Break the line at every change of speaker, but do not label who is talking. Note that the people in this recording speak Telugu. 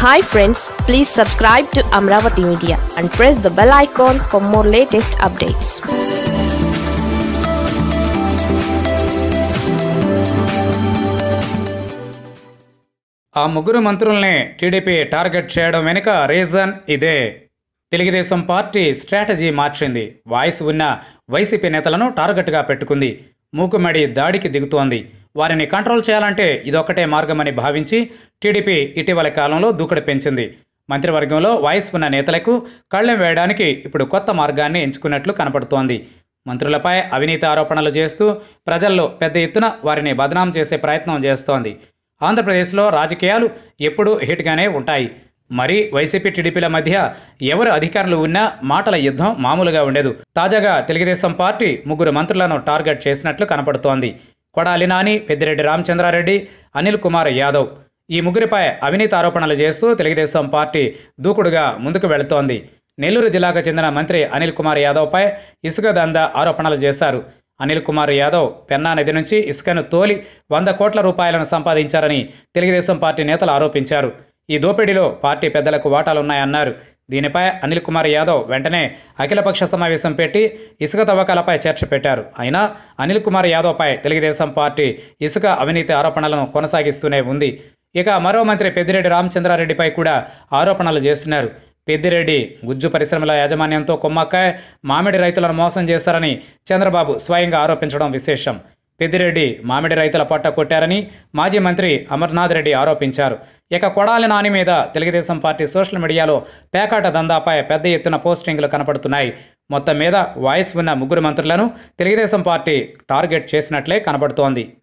hi friends please subscribe to Amaravati media and press the bell icon for more latest updates
ఆ ముగ్గురు మంత్రుల్ని టీడీపీ టార్గెట్ చేయడం వెనుక రీజన్ ఇదే తెలుగుదేశం పార్టీ స్ట్రాటజీ మార్చింది వాయిస్ ఉన్న వైసీపీ నేతలను టార్గెట్గా పెట్టుకుంది మూకుమడి దాడికి దిగుతోంది వారిని కంట్రోల్ చేయాలంటే ఇదొక్కటే మార్గమని భావించి టీడీపీ ఇటీవల కాలంలో దూకుడు పెంచింది మంత్రివర్గంలో వాయిస్ ఉన్న నేతలకు కళ్ళెం వేయడానికి ఇప్పుడు కొత్త మార్గాన్ని ఎంచుకున్నట్లు కనపడుతోంది మంత్రులపై అవినీతి ఆరోపణలు చేస్తూ ప్రజల్లో పెద్ద ఎత్తున వారిని బదనాం చేసే ప్రయత్నం చేస్తోంది ఆంధ్రప్రదేశ్లో రాజకీయాలు ఎప్పుడూ హిట్గానే ఉంటాయి మరి వైసీపీ టీడీపీల మధ్య ఎవరు అధికారులు ఉన్నా మాటల యుద్ధం మామూలుగా ఉండదు తాజాగా తెలుగుదేశం పార్టీ ముగ్గురు మంత్రులను టార్గెట్ చేసినట్లు కనపడుతోంది కొడాలి నాని పెద్దిరెడ్డి రామచంద్రారెడ్డి అనిల్ కుమార్ యాదవ్ ఈ ముగ్గురిపై అవినీతి ఆరోపణలు చేస్తూ తెలుగుదేశం పార్టీ దూకుడుగా ముందుకు వెళుతోంది నెల్లూరు జిల్లాకు చెందిన మంత్రి అనిల్ కుమార్ యాదవ్పై ఇసుక దందా ఆరోపణలు చేశారు అనిల్ కుమార్ యాదవ్ పెన్నా నది నుంచి ఇసుకను తోలి వంద కోట్ల రూపాయలను సంపాదించారని తెలుగుదేశం పార్టీ నేతలు ఆరోపించారు ఈ దోపిడీలో పార్టీ పెద్దలకు వాటాలున్నాయన్నారు దీనిపై అనిల్ కుమార్ యాదవ్ వెంటనే అఖిలపక్ష సమావేశం పెట్టి ఇసుక తవ్వకాలపై చర్చ పెట్టారు అయినా అనిల్ కుమార్ యాదవ్పై తెలుగుదేశం పార్టీ ఇసుక అవినీతి ఆరోపణలను కొనసాగిస్తూనే ఉంది ఇక మరో మంత్రి పెద్దిరెడ్డి రామచంద్రారెడ్డిపై కూడా ఆరోపణలు చేస్తున్నారు పెద్దిరెడ్డి గుజ్జు పరిశ్రమల యాజమాన్యంతో కొమ్మక్కాయ్ మామిడి రైతులను మోసం చేస్తారని చంద్రబాబు స్వయంగా ఆరోపించడం విశేషం పెద్దిరెడ్డి మామిడి రైతుల పట్ట కొట్టారని మాజీ మంత్రి అమర్నాథ్ రెడ్డి ఆరోపించారు ఇక కొడాలి నాని మీద తెలుగుదేశం పార్టీ సోషల్ మీడియాలో పేకాట దందాపై పెద్ద ఎత్తున పోస్టింగ్లు కనపడుతున్నాయి మొత్తం మీద వాయిస్ ఉన్న ముగ్గురు మంత్రులను తెలుగుదేశం పార్టీ టార్గెట్ చేసినట్లే కనబడుతోంది